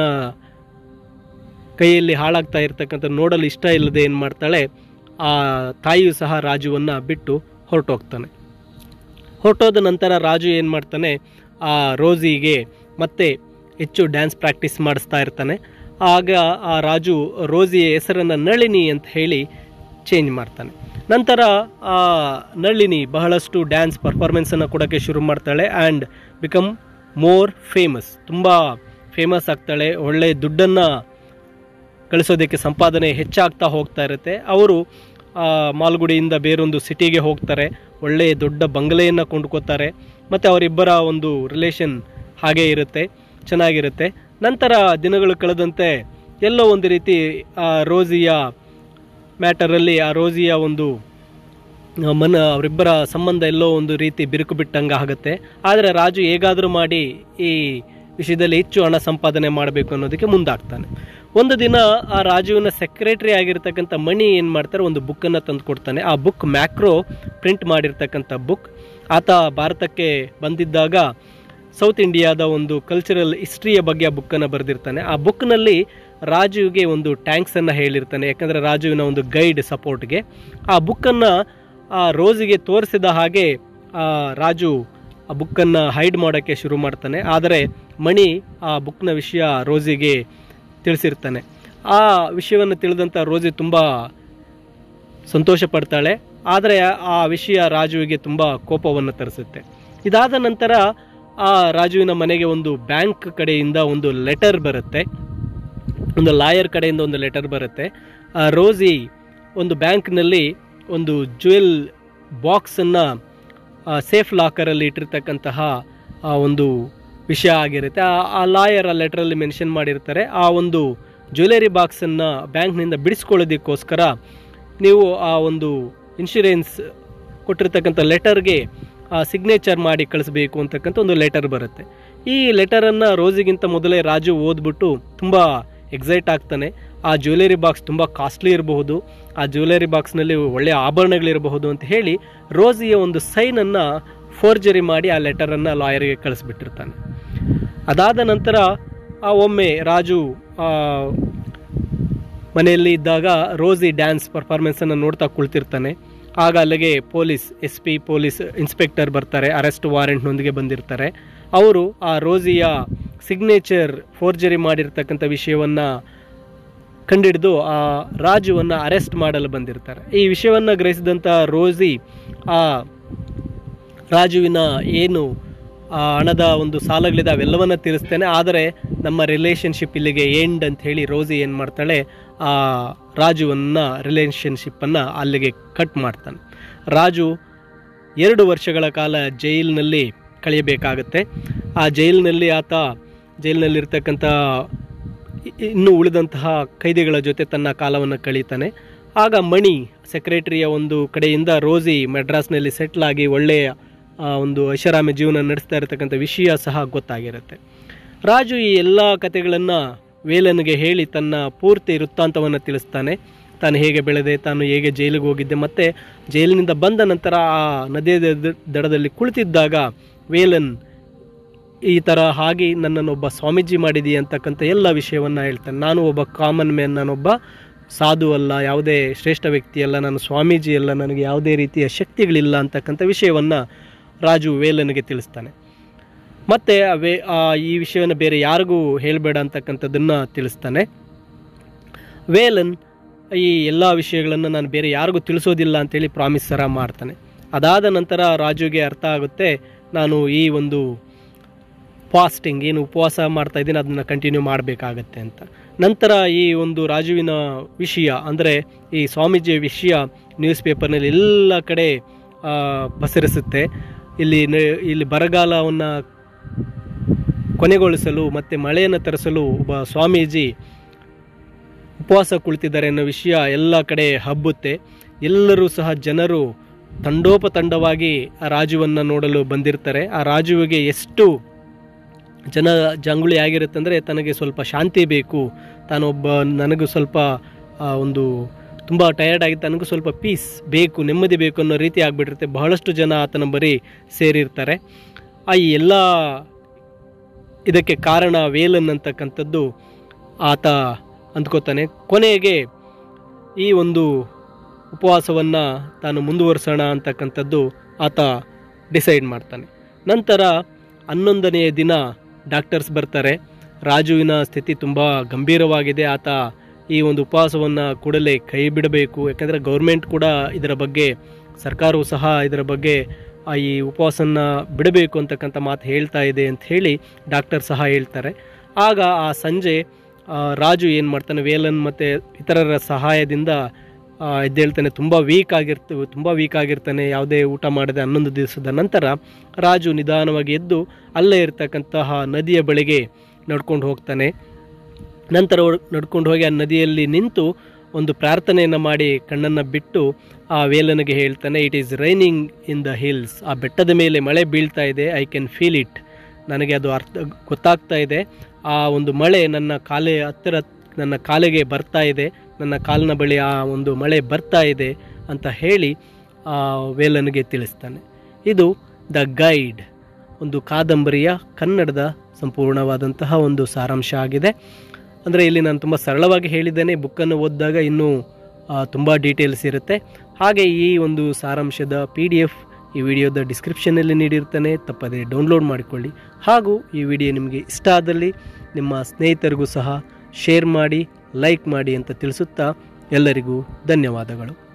ಕೈಯಲ್ಲಿ ಹಾಳಾಗ್ತಾ ಇರ್ತಕ್ಕಂಥ ನೋಡಲು ಇಷ್ಟ ಇಲ್ಲದೆ ಏನು ಮಾಡ್ತಾಳೆ ಆ ತಾಯಿಯು ಸಹ ರಾಜುವನ್ನು ಬಿಟ್ಟು ಹೊರಟೋಗ್ತಾನೆ ಹೊರಟೋದ ನಂತರ ರಾಜು ಏನು ಮಾಡ್ತಾನೆ ಆ ರೋಸಿಗೆ ಮತ್ತೆ ಹೆಚ್ಚು ಡ್ಯಾನ್ಸ್ ಪ್ರಾಕ್ಟೀಸ್ ಮಾಡಿಸ್ತಾ ಇರ್ತಾನೆ ಆಗ ಆ ರಾಜು ರೋಸಿಯ ಹೆಸರನ್ನು ನಳಿನಿ ಅಂತ ಹೇಳಿ ಚೇಂಜ್ ಮಾಡ್ತಾನೆ ನಂತರ ಆ ನಳಿನಿ ಬಹಳಷ್ಟು ಡ್ಯಾನ್ಸ್ ಪರ್ಫಾರ್ಮೆನ್ಸನ್ನು ಕೊಡೋಕ್ಕೆ ಶುರು ಮಾಡ್ತಾಳೆ ಆ್ಯಂಡ್ ಬಿಕಮ್ ಮೋರ್ ಫೇಮಸ್ ತುಂಬ ಫೇಮಸ್ ಆಗ್ತಾಳೆ ಒಳ್ಳೆಯ ದುಡ್ಡನ್ನು ಕಳಿಸೋದಕ್ಕೆ ಸಂಪಾದನೆ ಹೆಚ್ಚಾಗ್ತಾ ಹೋಗ್ತಾ ಇರುತ್ತೆ ಅವರು ಆ, ಮಾಲ್ಗುಡಿಯಿಂದ ಬೇರೊಂದು ಸಿಟಿಗೆ ಹೋಗ್ತಾರೆ ಒಳ್ಳೆಯ ದೊಡ್ಡ ಬಂಗಲೆಯನ್ನು ಕೊಂಡ್ಕೋತಾರೆ ಮತ್ತು ಅವರಿಬ್ಬರ ಒಂದು ರಿಲೇಷನ್ ಹಾಗೇ ಇರುತ್ತೆ ಚೆನ್ನಾಗಿರುತ್ತೆ ನಂತರ ದಿನಗಳು ಕಳೆದಂತೆ ಎಲ್ಲೋ ಒಂದು ರೀತಿ ಆ ರೋಸಿಯ ಮ್ಯಾಟರಲ್ಲಿ ಆ ರೋಸಿಯ ಒಂದು ಆ, ಮನ ಅವರಿಬ್ಬರ ಸಂಬಂಧ ಎಲ್ಲೋ ಒಂದು ರೀತಿ ಬಿರುಕು ಬಿಟ್ಟಂಗೆ ಆಗುತ್ತೆ ಆದರೆ ರಾಜು ಹೇಗಾದರೂ ಮಾಡಿ ಈ ವಿಷಯದಲ್ಲಿ ಹೆಚ್ಚು ಹಣ ಸಂಪಾದನೆ ಮಾಡಬೇಕು ಅನ್ನೋದಕ್ಕೆ ಮುಂದಾಗ್ತಾನೆ ಒಂದು ದಿನ ಆ ರಾಜುವಿನ ಸೆಕ್ರೆಟರಿ ಆಗಿರ್ತಕ್ಕಂಥ ಮಣಿ ಏನು ಮಾಡ್ತಾರೆ ಒಂದು ಬುಕ್ಕನ್ನು ತಂದು ಕೊಡ್ತಾನೆ ಆ ಬುಕ್ ಮ್ಯಾಕ್ರೋ ಪ್ರಿಂಟ್ ಮಾಡಿರ್ತಕ್ಕಂಥ ಬುಕ್ ಆತ ಭಾರತಕ್ಕೆ ಬಂದಿದ್ದಾಗ ಸೌತ್ ಇಂಡಿಯಾದ ಒಂದು ಕಲ್ಚರಲ್ ಹಿಸ್ಟ್ರಿಯ ಬಗ್ಗೆ ಆ ಬುಕ್ಕನ್ನು ಬರೆದಿರ್ತಾನೆ ಆ ಬುಕ್ನಲ್ಲಿ ರಾಜುವಿಗೆ ಒಂದು ಟ್ಯಾಂಕ್ಸನ್ನು ಹೇಳಿರ್ತಾನೆ ಯಾಕಂದರೆ ರಾಜುವಿನ ಒಂದು ಗೈಡ್ ಸಪೋರ್ಟ್ಗೆ ಆ ಬುಕ್ಕನ್ನು ಆ ರೋಸಿಗೆ ತೋರಿಸಿದ ಹಾಗೆ ಆ ರಾಜು ಆ ಬುಕ್ಕನ್ನು ಹೈಡ್ ಮಾಡೋಕ್ಕೆ ಶುರು ಮಾಡ್ತಾನೆ ಆದರೆ ಮಣಿ ಆ ಬುಕ್ನ ವಿಷಯ ರೋಸಿಗೆ ತಿಳಿಸಿರ್ತಾನೆ ಆ ವಿಷಯವನ್ನು ತಿಳಿದಂಥ ರೋಸಿ ತುಂಬ ಸಂತೋಷ ಪಡ್ತಾಳೆ ಆದರೆ ಆ ವಿಷಯ ರಾಜುವಿಗೆ ತುಂಬ ಕೋಪವನ್ನು ತರಿಸುತ್ತೆ ಇದಾದ ನಂತರ ಆ ರಾಜುವಿನ ಮನೆಗೆ ಒಂದು ಬ್ಯಾಂಕ್ ಕಡೆಯಿಂದ ಒಂದು ಲೆಟರ್ ಬರುತ್ತೆ ಒಂದು ಲಾಯರ್ ಕಡೆಯಿಂದ ಒಂದು ಲೆಟರ್ ಬರುತ್ತೆ ಆ ರೋಸಿ ಒಂದು ಬ್ಯಾಂಕ್ನಲ್ಲಿ ಒಂದು ಜ್ಯುವೆಲ್ ಬಾಕ್ಸನ್ನು ಸೇಫ್ ಲಾಕರಲ್ಲಿ ಇಟ್ಟಿರ್ತಕ್ಕಂತಹ ಆ ಒಂದು ವಿಷಯ ಆಗಿರುತ್ತೆ ಆ ಆ ಲಾಯರ್ ಆ ಲೆಟರಲ್ಲಿ ಮೆನ್ಷನ್ ಮಾಡಿರ್ತಾರೆ ಆ ಒಂದು ಜ್ಯುವೆಲರಿ ಬಾಕ್ಸನ್ನು ಬ್ಯಾಂಕ್ನಿಂದ ಬಿಡಿಸ್ಕೊಳ್ಳೋದಕ್ಕೋಸ್ಕರ ನೀವು ಆ ಒಂದು ಇನ್ಶೂರೆನ್ಸ್ ಕೊಟ್ಟಿರ್ತಕ್ಕಂಥ ಲೆಟರ್ಗೆ ಸಿಗ್ನೇಚರ್ ಮಾಡಿ ಕಳಿಸ್ಬೇಕು ಅಂತಕ್ಕಂಥ ಒಂದು ಲೆಟರ್ ಬರುತ್ತೆ ಈ ಲೆಟರನ್ನು ರೋಸಿಗಿಂತ ಮೊದಲೇ ರಾಜು ಓದ್ಬಿಟ್ಟು ತುಂಬ ಎಕ್ಸೈಟ್ ಆಗ್ತಾನೆ ಆ ಜ್ಯುವೆಲರಿ ಬಾಕ್ಸ್ ತುಂಬ ಕಾಸ್ಟ್ಲಿ ಇರಬಹುದು ಆ ಜ್ಯುವೆಲರಿ ಬಾಕ್ಸ್ನಲ್ಲಿ ಒಳ್ಳೆಯ ಆಭರಣಗಳಿರಬಹುದು ಅಂತ ಹೇಳಿ ರೋಸಿಯ ಒಂದು ಸೈನನ್ನು ಫೋರ್ಜರಿ ಮಾಡಿ ಆ ಲೆಟರನ್ನು ಲಾಯರ್ಗೆ ಕಳಿಸ್ಬಿಟ್ಟಿರ್ತಾನೆ ಅದಾದ ನಂತರ ಆ ಒಮ್ಮೆ ರಾಜು ಆ, ಮನೆಯಲ್ಲಿ ಇದ್ದಾಗ ರೋಸಿ ಡ್ಯಾನ್ಸ್ ಪರ್ಫಾರ್ಮೆನ್ಸನ್ನು ನೋಡ್ತಾ ಕುಳಿತಿರ್ತಾನೆ ಆಗ ಅಲ್ಲಿಗೆ police S P police inspector ಬರ್ತಾರೆ ಅರೆಸ್ಟ್ ವಾರೆಂಟ್ನೊಂದಿಗೆ ಬಂದಿರ್ತಾರೆ ಅವರು ಆ ರೋಸಿಯ ಸಿಗ್ನೇಚರ್ ಫೋರ್ಜರಿ ಮಾಡಿರ್ತಕ್ಕಂಥ ವಿಷಯವನ್ನು ಕಂಡಿಡಿದು ಆ ರಾಜುವನ್ನು ಅರೆಸ್ಟ್ ಮಾಡಲು ಬಂದಿರ್ತಾರೆ ಈ ವಿಷಯವನ್ನು ಗ್ರಹಿಸಿದಂಥ ರೋಸಿ ಆ ರಾಜುವಿನ ಏನು ಆ ಹಣದ ಒಂದು ಸಾಲಗಳಿದೆ ಅವೆಲ್ಲವನ್ನ ತೀರಿಸ್ತೇನೆ ಆದರೆ ನಮ್ಮ ರಿಲೇಷನ್ಶಿಪ್ ಇಲ್ಲಿಗೆ ಎಂಡ್ ಅಂತ ಹೇಳಿ ರೋಸಿ ಏನು ಮಾಡ್ತಾಳೆ ಆ ರಾಜುವನ್ನ ರಿಲೇಷನ್ಶಿಪ್ಪನ್ನು ಅಲ್ಲಿಗೆ ಕಟ್ ಮಾಡ್ತಾನೆ ರಾಜು ಎರಡು ವರ್ಷಗಳ ಕಾಲ ಜೈಲಿನಲ್ಲಿ ಕಳೆಯಬೇಕಾಗತ್ತೆ ಆ ಜೈಲಿನಲ್ಲಿ ಆತ ಜೈಲಿನಲ್ಲಿರ್ತಕ್ಕಂಥ ಇ- ಇನ್ನು ಉಳಿದಂತಹ ಕೈದಿಗಳ ಜೊತೆ ತನ್ನ ಕಾಲವನ್ನು ಕಳೀತಾನೆ ಆಗ ಮಣಿ ಸೆಕ್ರೆಟರಿಯ ಒಂದು ಕಡೆಯಿಂದ ರೋಸಿ ಮೆಡ್ರಾಸ್ನಲ್ಲಿ ಸೆಟ್ಲ್ ಆಗಿ ಒಳ್ಳೆಯ ಆ, ಒಂದು ಐಷಾರಾಮಿ ಜೀವನ ನಡೆಸ್ತಾ ಇರತಕ್ಕಂಥ ವಿಷಯ ಸಹ ಗೊತ್ತಾಗಿರುತ್ತೆ ರಾಜು ಈ ಎಲ್ಲ ಕಥೆಗಳನ್ನು ವೇಲನ್ಗೆ ಹೇಳಿ ತನ್ನ ಪೂರ್ತಿ ವೃತ್ತಾಂತವನ್ನು ತಿಳಿಸ್ತಾನೆ ತಾನು ಹೇಗೆ ಬೆಳೆದೆ ತಾನು ಹೇಗೆ ಜೈಲಿಗೆ ಹೋಗಿದ್ದೆ ಮತ್ತು ಜೈಲಿನಿಂದ ಬಂದ ನಂತರ ಆ ನದಿಯ ದ- ದಡದಲ್ಲಿ ಕುಳಿತಿದ್ದಾಗ ವೇಲನ್ ಈ ಥರ ಹಾಗೆ ನನ್ನನ್ನು ಒಬ್ಬ ಸ್ವಾಮೀಜಿ ಮಾಡಿದಿ ಅಂತಕ್ಕಂಥ ಎಲ್ಲ ವಿಷಯವನ್ನು ಹೇಳ್ತಾನೆ ನಾನು ಒಬ್ಬ ಕಾಮನ್ ಮ್ಯಾನ್ ನಾನೊಬ್ಬ ಸಾಧು ಅಲ್ಲ ಯಾವುದೇ ಶ್ರೇಷ್ಠ ವ್ಯಕ್ತಿ ಅಲ್ಲ ನಾನು ಸ್ವಾಮೀಜಿ ಅಲ್ಲ ನನಗೆ ಯಾವುದೇ ರೀತಿಯ ಶಕ್ತಿಗಳಿಲ್ಲ ಅಂತಕ್ಕಂಥ ವಿಷಯವನ್ನು ರಾಜು ವೇಲನ್ಗೆ ತಿಳಿಸ್ತಾನೆ ಮತ್ತು ವೇ ಆ ಈ ವಿಷಯವನ್ನು ಬೇರೆ ಯಾರಿಗೂ ಹೇಳಬೇಡ ಅಂತಕ್ಕಂಥದ್ದನ್ನು ತಿಳಿಸ್ತಾನೆ ವೇಲನ್ ಈ ಎಲ್ಲ ವಿಷಯಗಳನ್ನು ನಾನು ಬೇರೆ ಯಾರಿಗೂ ತಿಳಿಸೋದಿಲ್ಲ ಅಂತೇಳಿ ಪ್ರಾಮಿಸ್ ಸರ ಮಾಡ್ತಾನೆ ಅದಾದ ನಂತರ ರಾಜುಗೆ ಅರ್ಥ ಆಗುತ್ತೆ ನಾನು ಈ ಒಂದು ಫಾಸ್ಟಿಂಗ್ ಏನು ಉಪವಾಸ ಮಾಡ್ತಾ ಇದ್ದೀನಿ ಅದನ್ನು ಕಂಟಿನ್ಯೂ ಮಾಡಬೇಕಾಗತ್ತೆ ಅಂತ ನಂತರ ಈ ಒಂದು ರಾಜುವಿನ ವಿಷಯ ಅಂದರೆ ಈ ಸ್ವಾಮೀಜಿಯ ವಿಷಯ ನ್ಯೂಸ್ ಪೇಪರ್ನಲ್ಲಿ ಎಲ್ಲ ಕಡೆ ಆ, ಪಸರಿಸುತ್ತೆ ಇಲ್ಲಿ ನೆ- ಇಲ್ಲಿ ಬರಗಾಲವನ್ನು ಕೊನೆಗೊಳಿಸಲು ಮತ್ತು ಮಳೆಯನ್ನು ತರಿಸಲು ಒಬ್ಬ ಸ್ವಾಮೀಜಿ ಉಪವಾಸ ಕುಳಿತಿದ್ದಾರೆ ಅನ್ನೋ ವಿಷಯ ಎಲ್ಲ ಕಡೆ ಹಬ್ಬುತ್ತೆ ಎಲ್ಲರೂ ಸಹ ಜನರು ತಂಡೋಪತಂಡವಾಗಿ ಆ ರಾಜುವನ್ನು ನೋಡಲು ಬಂದಿರ್ತಾರೆ ಆ ರಾಜುವಿಗೆ ಎಷ್ಟು ಜನ ಜಂಗುಳಿ ಆಗಿರುತ್ತೆ ಅಂದರೆ ತನಗೆ ಸ್ವಲ್ಪ ಶಾಂತಿ ಬೇಕು ತಾನೊಬ್ಬ ನನಗೂ ಸ್ವಲ್ಪ ಆ, ಒಂದು ತುಂಬ ಟಯರ್ಡ್ ಆಗಿ ತನಗೂ ಸ್ವಲ್ಪ ಪೀಸ್ ಬೇಕು ನೆಮ್ಮದಿ ಬೇಕು ಅನ್ನೋ ರೀತಿ ಆಗಿಬಿಟ್ಟಿರುತ್ತೆ ಬಹಳಷ್ಟು ಜನ ಆತನ ಬರೀ ಸೇರಿರ್ತಾರೆ ಆ ಈ ಎಲ್ಲ ಇದಕ್ಕೆ ಕಾರಣ ವೇಲನ್ ಅಂತಕ್ಕಂಥದ್ದು ಆತ ಅಂದ್ಕೋತಾನೆ ಕೊನೆಗೆ ಈ ಒಂದು ಉಪವಾಸವನ್ನು ತಾನು ಮುಂದುವರಿಸೋಣ ಅಂತಕ್ಕಂಥದ್ದು ಆತ ಡಿಸೈಡ್ ಮಾಡ್ತಾನೆ ನಂತರ ಹನ್ನೊಂದನೆಯ ದಿನ ಡಾಕ್ಟರ್ಸ್ ಬರ್ತಾರೆ ರಾಜುವಿನ ಸ್ಥಿತಿ ತುಂಬ ಗಂಭೀರವಾಗಿದೆ ಆತ ಈ ಒಂದು ಉಪವಾಸವನ್ನು ಕೂಡಲೇ ಕೈ ಬಿಡಬೇಕು ಯಾಕಂದರೆ ಗೌರ್ಮೆಂಟ್ ಕೂಡ ಇದರ ಬಗ್ಗೆ ಸರ್ಕಾರವು ಸಹ ಇದರ ಬಗ್ಗೆ ಆ ಈ ಉಪವಾಸನ ಬಿಡಬೇಕು ಅಂತಕ್ಕಂಥ ಮಾತು ಹೇಳ್ತಾ ಇದೆ ಅಂತ ಹೇಳಿ ಡಾಕ್ಟರ್ ಸಹ ಹೇಳ್ತಾರೆ ಆಗ ಆ ಸಂಜೆ ಆ, ರಾಜು ಏನು ಮಾಡ್ತಾನೆ ವೇಲನ್ ಮತ್ತು ಇತರರ ಸಹಾಯದಿಂದ ಆ, ಎದ್ದೇಳ್ತಾನೆ ತುಂಬ ವೀಕ್ ಆಗಿರ್ತ ತುಂಬ ವೀಕ್ ಆಗಿರ್ತಾನೆ ಯಾವುದೇ ಊಟ ಮಾಡದೆ ಹನ್ನೊಂದು ದಿವಸದ ನಂತರ ರಾಜು ನಿಧಾನವಾಗಿ ಎದ್ದು ಅಲ್ಲೇ ಇರ್ತಕ್ಕಂತಹ ನದಿಯ ಬಳಿಗೆ ನಡ್ಕೊಂಡು ಹೋಗ್ತಾನೆ ನಂತರ ನಡ್ಕೊಂಡು ಹೋಗಿ ಆ ನದಿಯಲ್ಲಿ ನಿಂತು ಒಂದು ಪ್ರಾರ್ಥನೆಯನ್ನು ಮಾಡಿ ಕಣ್ಣನ್ನು ಬಿಟ್ಟು ಆ ವೇಲನಿಗೆ ಹೇಳ್ತಾನೆ it is raining in the hills ಆ ಬೆಟ್ಟದ ಮೇಲೆ ಮಳೆ ಬೀಳ್ತಾ ಇದೆ ಐ ಕ್ಯಾನ್ ಫೀಲ್ ಇಟ್ ನನಗೆ ಅದು ಅರ್ಥ ಗೊತ್ತಾಗ್ತಾ ಇದೆ ಆ ಒಂದು ಮಳೆ ನನ್ನ ಕಾಲೆ ಹತ್ತಿರ ನನ್ನ ಕಾಲಿಗೆ ಬರ್ತಾ ಇದೆ ನನ್ನ ಕಾಲಿನ ಬಳಿ ಆ ಒಂದು ಮಳೆ ಬರ್ತಾ ಇದೆ ಅಂತ ಹೇಳಿ ಆ ವೇಲನಿಗೆ ತಿಳಿಸ್ತಾನೆ ಇದು ದ ಗೈಡ್ ಒಂದು ಕಾದಂಬರಿಯ ಕನ್ನಡದ ಸಂಪೂರ್ಣವಾದಂತಹ ಒಂದು ಸಾರಾಂಶ ಆಗಿದೆ ಅಂದರೆ ಇಲ್ಲಿ ನಾನು ತುಂಬ ಸರಳವಾಗಿ ಹೇಳಿದ್ದೇನೆ ಬುಕ್ಕನ್ನು ಓದಿದಾಗ ಇನ್ನೂ ತುಂಬ ಡೀಟೇಲ್ಸ್ ಇರುತ್ತೆ ಹಾಗೆ ಈ ಒಂದು ಸಾರಾಂಶದ ಪಿ ಡಿ ಎಫ್ ಈ ವಿಡಿಯೋದ ಡಿಸ್ಕ್ರಿಪ್ಷನಲ್ಲಿ ನೀಡಿರ್ತಾನೆ ತಪ್ಪದೇ ಡೌನ್ಲೋಡ್ ಮಾಡಿಕೊಳ್ಳಿ ಹಾಗೂ ಈ ವಿಡಿಯೋ ನಿಮಗೆ ಇಷ್ಟ ಆದಲ್ಲಿ ನಿಮ್ಮ ಸ್ನೇಹಿತರಿಗೂ ಸಹ ಶೇರ್ ಮಾಡಿ ಲೈಕ್ ಮಾಡಿ ಅಂತ ತಿಳಿಸುತ್ತಾ ಎಲ್ಲರಿಗೂ ಧನ್ಯವಾದಗಳು